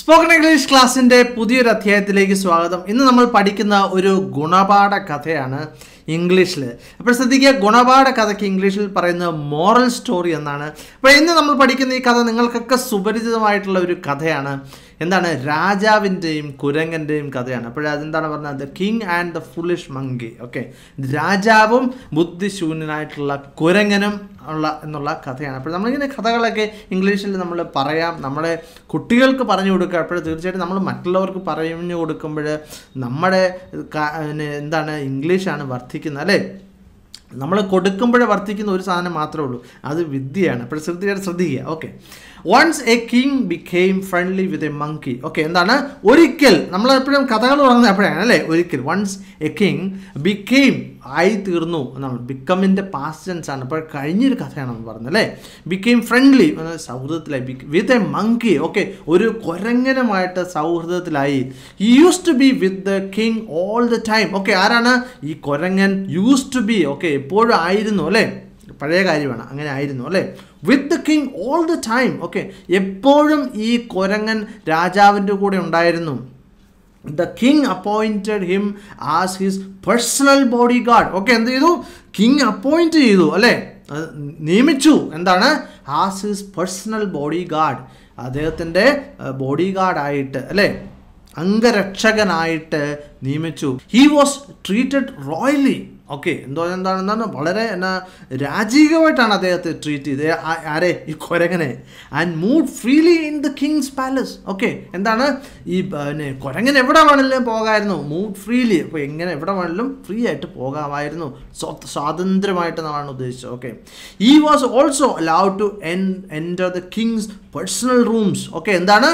spoken English ക്ലാസ്സിൻ്റെ പുതിയൊരു അധ്യായത്തിലേക്ക് സ്വാഗതം ഇന്ന് നമ്മൾ പഠിക്കുന്ന ഒരു ഗുണപാഠ കഥയാണ് ഇംഗ്ലീഷിൽ അപ്പോൾ ശ്രദ്ധിക്കുക ഗുണപാഠ കഥയ്ക്ക് ഇംഗ്ലീഷിൽ പറയുന്നത് മോറൽ സ്റ്റോറി എന്നാണ് അപ്പോൾ ഇന്ന് നമ്മൾ പഠിക്കുന്ന ഈ കഥ നിങ്ങൾക്കൊക്കെ സുപരിചിതമായിട്ടുള്ള ഒരു കഥയാണ് എന്താണ് രാജാവിൻ്റെയും കുരങ്ങൻ്റെയും കഥയാണ് അപ്പോൾ അതെന്താണ് പറഞ്ഞത് the king and the foolish monkey okay രാജാവും ബുദ്ധിശൂന്യനായിട്ടുള്ള കുരങ്ങനും ഉള്ള എന്നുള്ള കഥയാണ് അപ്പോൾ നമ്മളിങ്ങനെ കഥകളൊക്കെ ഇംഗ്ലീഷിൽ നമ്മൾ പറയാം നമ്മളെ കുട്ടികൾക്ക് പറഞ്ഞു കൊടുക്കുക അപ്പോൾ തീർച്ചയായിട്ടും നമ്മൾ മറ്റുള്ളവർക്ക് പറഞ്ഞു കൊടുക്കുമ്പോൾ നമ്മുടെ ക- പിന്നെ എന്താണ് ഇംഗ്ലീഷാണ് വർദ്ധിക്കുന്നത് അല്ലേ നമ്മൾ കൊടുക്കുമ്പോഴേ വർദ്ധിക്കുന്ന ഒരു സാധനം മാത്രമേ ഉള്ളൂ അത് വിദ്യയാണ് അപ്പോൾ ശ്രദ്ധിക്കുക ശ്രദ്ധിക്കുക okay once a king became friendly with a monkey okay എന്താണ് ഒരിക്കൽ നമ്മൾ എപ്പോഴും കഥകൾ തുടങ്ങുന്നത് എപ്പോഴാണ് അല്ലേ ഒരിക്കൽ വൺസ് എ കിങ് ബിക്കെയിം ആയി തീർന്നു എന്നാണ് ബിക്കമിൻ്റെ പാസ്റ്റൻസ് ആണ് അപ്പോൾ കഴിഞ്ഞൊരു കഥയാണ് നമ്മൾ പറഞ്ഞത് അല്ലേ ബിക്കെയിം ഫ്രണ്ട്ലി സൗഹൃദത്തിലായി വിത്ത് എ മങ്കി ഓക്കെ ഒരു കുരങ്ങനുമായിട്ട് സൗഹൃദത്തിലായി use to be with the king all the time okay ആരാണ് ഈ കുരങ്ങൻ യൂസ് ടു ബി ഓക്കെ എപ്പോഴും ആയിരുന്നു അല്ലേ പഴയ കാര്യമാണ് അങ്ങനെ ആയിരുന്നു അല്ലേ with the king all the time okay എപ്പോഴും ഈ കുരങ്ങൻ രാജാവിൻ്റെ കൂടെ ഉണ്ടായിരുന്നു the king appointed him as his personal body guard okay എന്ത് ചെയ്തു കിങ് അപ്പോയിൻറ്റ് ചെയ്തു അല്ലേ അത് നിയമിച്ചു എന്താണ് as his personal body guard അദ്ദേഹത്തിൻ്റെ ബോഡി ഗാർഡായിട്ട് അല്ലേ അംഗരക്ഷകനായിട്ട് നിയമിച്ചു he was treated royally okay എന്തോ എന്താണ് എന്താണ് വളരെ എന്നാ രാജീകമായിട്ടാണ് അദ്ദേഹത്തെ ട്രീറ്റ് ചെയ്തത് ആ- ആരെ ഈ കുരങ്ങനെ and moved freely in the king's palace okay എന്താണ് ഈ പിന്നെ കുരങ്ങൻ എവിടെ വേണമെങ്കിലും പോകാമായിരുന്നു മൂഡ് ഫ്രീലി അപ്പോൾ എങ്ങനെ എവിടെ വേണമെങ്കിലും ഫ്രീ ആയിട്ട് പോകാമായിരുന്നു സ്വ- സ്വാതന്ത്ര്യമായിട്ട് എന്നാണ് ഉദ്ദേശിച്ചത് okay he was also allowed to എൻ enter the king's personal rooms okay എന്താണ്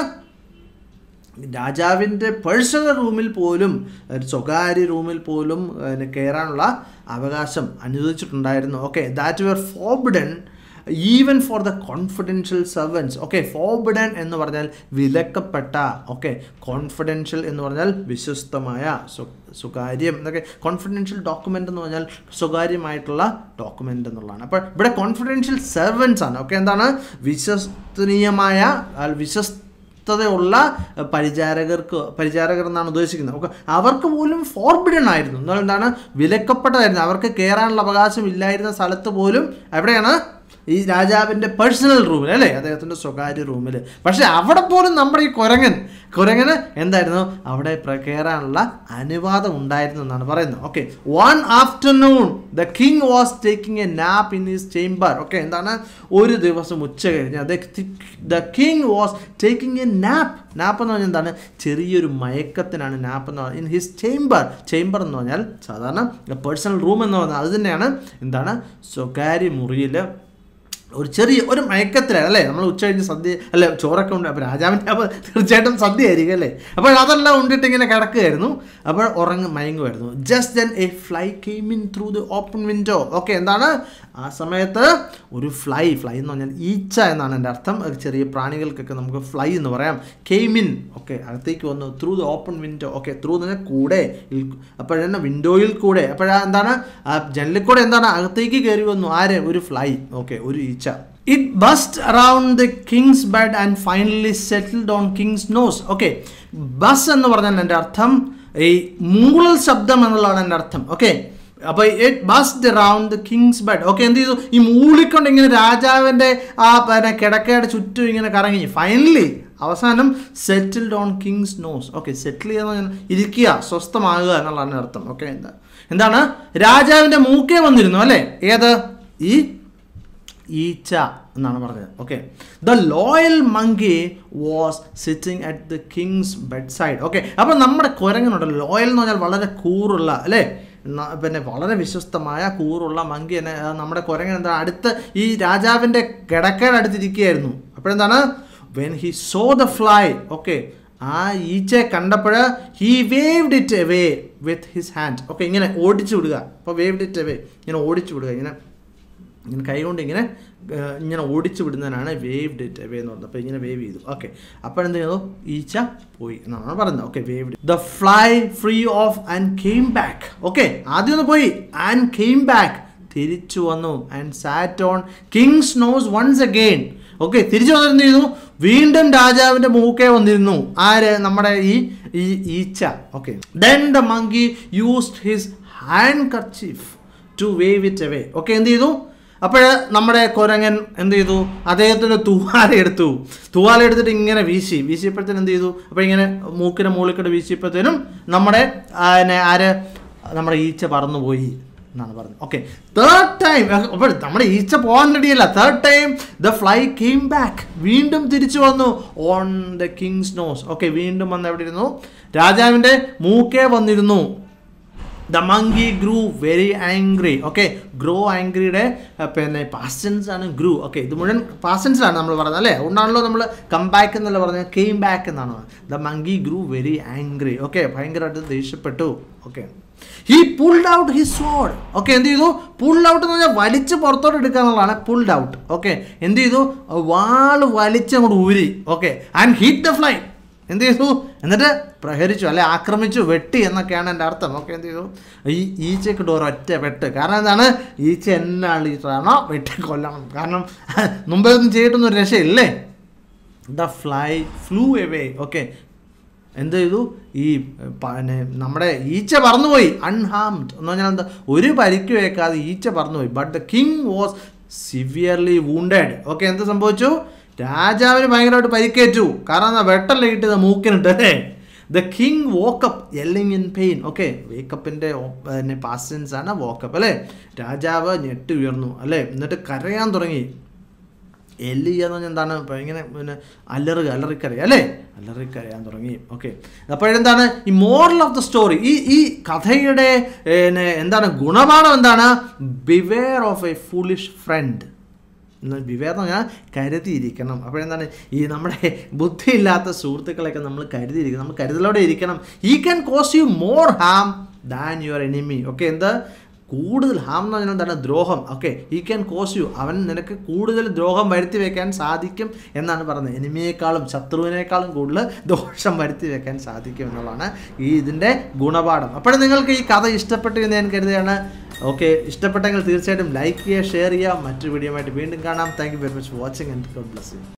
രാജാവിൻ്റെ പേഴ്സണൽ റൂമിൽ പോലും ഒരു സ്വകാര്യ റൂമിൽ പോലും അതിന് കയറാനുള്ള അവകാശം അനുവദിച്ചിട്ടുണ്ടായിരുന്നു okay that were forbidden even for the confidential servants okay forbidden എന്ന് പറഞ്ഞാൽ വിലക്കപ്പെട്ട ഓക്കെ കോൺഫിഡൻഷ്യൽ എന്ന് പറഞ്ഞാൽ വിശ്വസ്തമായ സ്വ- സ്വകാര്യം എന്നൊക്കെ കോൺഫിഡൻഷ്യൽ ഡോക്യുമെൻ്റ് എന്ന് പറഞ്ഞാൽ സ്വകാര്യമായിട്ടുള്ള ഡോക്യുമെൻ്റ് എന്നുള്ളതാണ് അപ്പോൾ ഇവിടെ കോൺഫിഡൻഷ്യൽ സെർവൻസ് ആണ് ഓക്കെ എന്താണ് വിശ്വസനീയമായ ആ, വിശ്വസ് ുള്ള പരിചാരകർക്ക് പരിചാരകർ എന്നാണ് ഉദ്ദേശിക്കുന്നത് ഓക്കെ അവർക്ക് പോലും ഫോർബിഡൻ ആയിരുന്നു എന്നാൽ എന്താണ് വിലക്കപ്പെട്ടതായിരുന്നു അവർക്ക് കയറാനുള്ള അവകാശം ഇല്ലായിരുന്ന സ്ഥലത്ത് പോലും എവിടെയാണ് ഈ രാജാവിൻ്റെ പേഴ്സണൽ റൂമിൽ അല്ലേ അദ്ദേഹത്തിൻ്റെ സ്വകാര്യ റൂമിൽ പക്ഷേ അവിടെ പോലും നമ്മുടെ ഈ കുരങ്ങൻ കുരങ്ങന് എന്തായിരുന്നു അവിടെ പ്ര- കയറാനുള്ള അനുവാദം ഉണ്ടായിരുന്നു എന്നാണ് പറയുന്നത് okay one afternoon the king was taking a nap in his chamber okay എന്താണ് ഒരു ദിവസം ഉച്ച കഴിഞ്ഞ് the king was taking a nap nap എന്ന് പറഞ്ഞാൽ എന്താണ് ചെറിയൊരു മയക്കത്തിനാണ് നാപ്പ് എന്ന് പറഞ്ഞാൽ ഇൻ ഹിസ് ചേംബർ ചേംബർ എന്ന് പറഞ്ഞാൽ സാധാരണ പേഴ്സണൽ റൂം എന്ന് പറഞ്ഞാൽ അത് തന്നെയാണ് എന്താണ് സ്വകാര്യ മുറിയിൽ ഒരു ചെറിയ ഒരു മയക്കത്തിലാണ് അല്ലേ നമ്മൾ ഉച്ച കഴിഞ്ഞ് സദ്യ അല്ലെ ചോറൊക്കെ ഉണ്ട് അപ്പോൾ രാജാവിൻ്റെ അപ്പോൾ തീർച്ചയായിട്ടും സദ്യ ആയിരിക്കും അല്ലേ അപ്പോൾ അതെല്ലാം ഉണ്ടിട്ട് ഇങ്ങനെ കിടക്കുകയായിരുന്നു അപ്പോൾ ഉറങ്ങ മയങ്ങുമായിരുന്നു just then a fly came in through the open window okay എന്താണ് ആ സമയത്ത് ഒരു ഫ്ലൈ ഫ്ലൈ എന്ന് പറഞ്ഞാൽ ഈച്ച എന്നാണ് എൻ്റെ അർത്ഥം അത് ചെറിയ പ്രാണികൾക്കൊക്കെ നമുക്ക് ഫ്ലൈ എന്ന് പറയാം കെയിമിൻ ഓക്കെ അകത്തേക്ക് വന്നു through the open window okay through എന്ന് പറഞ്ഞാൽ കൂടെ അപ്പോഴെന്നെ വിൻഡോയിൽ കൂടെ അപ്പോഴാ എന്താണ് ആ ജനലിൽ കൂടെ എന്താണ് അകത്തേക്ക് കയറി വന്നു ആര് ഒരു ഫ്ലൈ ഓക്കെ ഒരു ഈച്ച it buzzed around the king's bed and finally settled on king's nose okay buzz എന്ന് പറഞ്ഞാൽ എൻ്റെ അർത്ഥം ഈ മൂളൽ ശബ്ദം എന്നുള്ളതാണ് എൻ്റെ അർത്ഥം ഓക്കെ അപ്പോൾ it buzzed around the king's bed okay എന്ത് ചെയ്തു ഈ മൂളിക്കൊണ്ട് ഇങ്ങനെ രാജാവിൻ്റെ ആ പിന്നെ കിടക്കയുടെ ചുറ്റും ഇങ്ങനെ കറങ്ങി ഫൈനലി അവസാനം settled on king's nose okay settle ചെയ്യുന്ന ഇരിക്കുക സ്വസ്ഥമാകുക എന്നുള്ളതാണ് അർത്ഥം ഓക്കെ എന്താ എന്താണ് രാജാവിൻ്റെ മൂക്കേ വന്നിരുന്നു അല്ലേ ഏത് ഈ ഈച്ച എന്നാണ് പറഞ്ഞത് okay the loyal monkey was sitting at the king's bed side okay അപ്പോൾ നമ്മുടെ കുരങ്ങനുണ്ട് ലോയൽ എന്ന് പറഞ്ഞാൽ വളരെ കൂറുള്ള അല്ലേ ന- പിന്നെ വളരെ വിശ്വസ്തമായ കൂറുള്ള മങ്കി എന്നെ ആ, നമ്മുടെ കുരങ്ങൻ എന്താ അടുത്ത് ഈ രാജാവിൻ്റെ കിടക്കയുടെ അടുത്തിരിക്കുകയായിരുന്നു അപ്പോഴെന്താണ് when he saw the fly okay ആ ഈച്ചയെ കണ്ടപ്പോൾ he waved it away with his hand okay ഇങ്ങനെ ഓടിച്ചു വിടുക അപ്പോൾ വേവ്ഡ് ഇറ്റ് എവേ ഇങ്ങനെ ഓടിച്ചു വിടുക ഇങ്ങനെ ഇങ്ങനെ കൈകൊണ്ട് ഇങ്ങനെ ഏഹ്, ഇങ്ങനെ ഓടിച്ചു വിടുന്നതിനാണ് വേവ്ഡ് ഇറ്റ് അവേ എന്ന് പറയുന്നത് അപ്പോൾ ഇങ്ങനെ വേവ് ചെയ്തു ഓക്കെ അപ്പോൾ എന്ത് ചെയ്തു ഈച്ച പോയി എന്നാണ് പറയുന്നത് okay waved the fly free off and came back okay ആദ്യം ഒന്ന് പോയി ആൻഡ് കെയിം ബാക്ക് തിരിച്ചു വന്നു and sat on king's nose once again okay തിരിച്ചു വന്നിട്ട് എന്ത് ചെയ്തു വീണ്ടും രാജാവിന്റെ മൂക്കെ വന്നിരുന്നു ആര് നമ്മുടെ ഈ ഈ ഈച്ച okay then the monkey used his handkerchief to wave it away okay എന്ത് ചെയ്തു അപ്പോൾ നമ്മുടെ കുരങ്ങൻ എന്ത് ചെയ്തു അദ്ദേഹത്തിൻ്റെ തൂവാല എടുത്തു തൂവാല എടുത്തിട്ട് ഇങ്ങനെ വീശി വീശിയപ്പോഴത്തേനും എന്ത് ചെയ്തു അപ്പോൾ ഇങ്ങനെ മൂക്കിന് മുകളിൽ വീശിയപ്പോഴത്തേനും നമ്മുടെ ആ, പിന്നെ ആര് നമ്മുടെ ഈച്ച പറന്നുപോയി എന്നാണ് പറഞ്ഞത് ഓക്കെ തേർഡ് ടൈം അപ്പോൾ നമ്മുടെ ഈച്ച പോകാൻ റെഡിയല്ല third time the fly came back വീണ്ടും തിരിച്ചു വന്നു on the king's nose okay വീണ്ടും വന്ന് എവിടെ ഇരുന്നു രാജാവിൻ്റെ മൂക്കേ വന്നിരുന്നു the monkey grew very angry okay grow ആംഗ്രിയുടെ പിന്നെ പാസ്റ്റൻസ് ആണ് ഗ്രൂ ഓക്കെ ഇത് മുഴുവൻ പാസ്റ്റൻസിലാണ് നമ്മൾ പറയുന്നത് അല്ലേ അതുകൊണ്ടാണല്ലോ നമ്മൾ കം ബാക്ക് എന്നല്ല പറഞ്ഞത് കെയിം ബാക്ക് എന്നാണ് the monkey grew very angry okay ഭയങ്കരമായിട്ട് ദേഷ്യപ്പെട്ടു okay he pulled out his sword okay എന്ത് ചെയ്തു പുൾഡ് ഔട്ട് എന്ന് പറഞ്ഞാൽ വലിച്ച് പുറത്തോട്ട് എടുക്കുക എന്നുള്ളതാണ് പുൾഡ് ഔട്ട് ഓക്കെ എന്ത് ചെയ്തു വാള് വലിച്ച് അങ്ങോട്ട് ഊരി okay and hit the fly എന്ത് ചെയ്തു എന്നിട്ട് പ്രഹരിച്ചു അല്ലെ ആക്രമിച്ചു വെട്ടി എന്നൊക്കെയാണ് എൻ്റെ അർത്ഥം ഓക്കെ എന്ത് ചെയ്തു ഈ ഈച്ചക്കിട്ട് ഒരൊറ്റ വെട്ട് കാരണം എന്താണ് ഈച്ച എന്നാണ് ഈച്ചാണോ വെട്ടി കൊല്ലണം കാരണം മുമ്പേ ഒന്നും ചെയ്തിട്ടൊന്നും ഒരു രക്ഷയില്ലേ the fly flew away okay എന്ത് ചെയ്തു ഈ പിന്നെ നമ്മുടെ ഈച്ച പറന്നുപോയി അൺഹാംഡ് എന്ന് പറഞ്ഞാൽ എന്താ ഒരു പരിക്ക് വെക്കാതെ ഈച്ച പറന്നുപോയി but the king was severely wounded okay എന്ത് സംഭവിച്ചു രാജാവിന് ഭയങ്കരമായിട്ട് പരിക്കേറ്റു കാരണം എന്താ വെട്ടല്ലേ കിട്ടിയത് മൂക്കിനിട്ട് അല്ലേ the king woke up yelling in pain okay വേക്കപ്പിൻ്റെ പിന്നെ പാസ്റ്റൻസ് ആണ് വോക്കപ്പ് അല്ലേ രാജാവ് ഞെട്ടി ഉയർന്നു അല്ലേ എന്നിട്ട് കരയാൻ തുടങ്ങി എല്ലി എന്ന് പറഞ്ഞാൽ എന്താണ് ഇപ്പം ഇങ്ങനെ പിന്നെ അലറുക അലറിക്കരയുക അല്ലേ അലറിക്കരയാൻ തുടങ്ങി ഓക്കെ അപ്പോഴെന്താണ് ഈ മോറൽ ഓഫ് ദ സ്റ്റോറി ഈ ഈ കഥയുടെ പിന്നെ എന്താണ് ഗുണപാഠം എന്താണ് beware of a foolish friend beware എന്ന് പറഞ്ഞാൽ കരുതിയിരിക്കണം അപ്പോഴെന്താണ് ഈ നമ്മുടെ ബുദ്ധിയില്ലാത്ത സുഹൃത്തുക്കളെയൊക്കെ നമ്മൾ കരുതിയിരിക്കണം നമ്മൾ കരുതലോടെ ഇരിക്കണം ഈ can cause you more harm than your enemy okay എന്താ കൂടുതൽ ഹാം എന്ന് പറഞ്ഞാൽ എന്താണ് ദ്രോഹം ഓക്കെ ഈ ക്യാൻ കോസ് യു അവൻ നിനക്ക് കൂടുതൽ ദ്രോഹം വരുത്തി വെക്കാൻ സാധിക്കും എന്നാണ് പറയുന്നത് എനിമിയേക്കാളും ശത്രുവിനേക്കാളും കൂടുതൽ ദോഷം വരുത്തി വെക്കാൻ സാധിക്കും എന്നുള്ളതാണ് ഈ ഇതിൻ്റെ ഗുണപാഠം അപ്പോഴും നിങ്ങൾക്ക് ഈ കഥ ഇഷ്ടപ്പെട്ടു എന്ന് ഞാൻ കരുതുകയാണ് ഓക്കെ ഇഷ്ടപ്പെട്ടെങ്കിൽ തീർച്ചയായിട്ടും ലൈക്ക് ചെയ്യുക ഷെയർ ചെയ്യുക മറ്റൊരു വീഡിയോ ആയിട്ട് വീണ്ടും കാണാം thank you very much watching and God bless U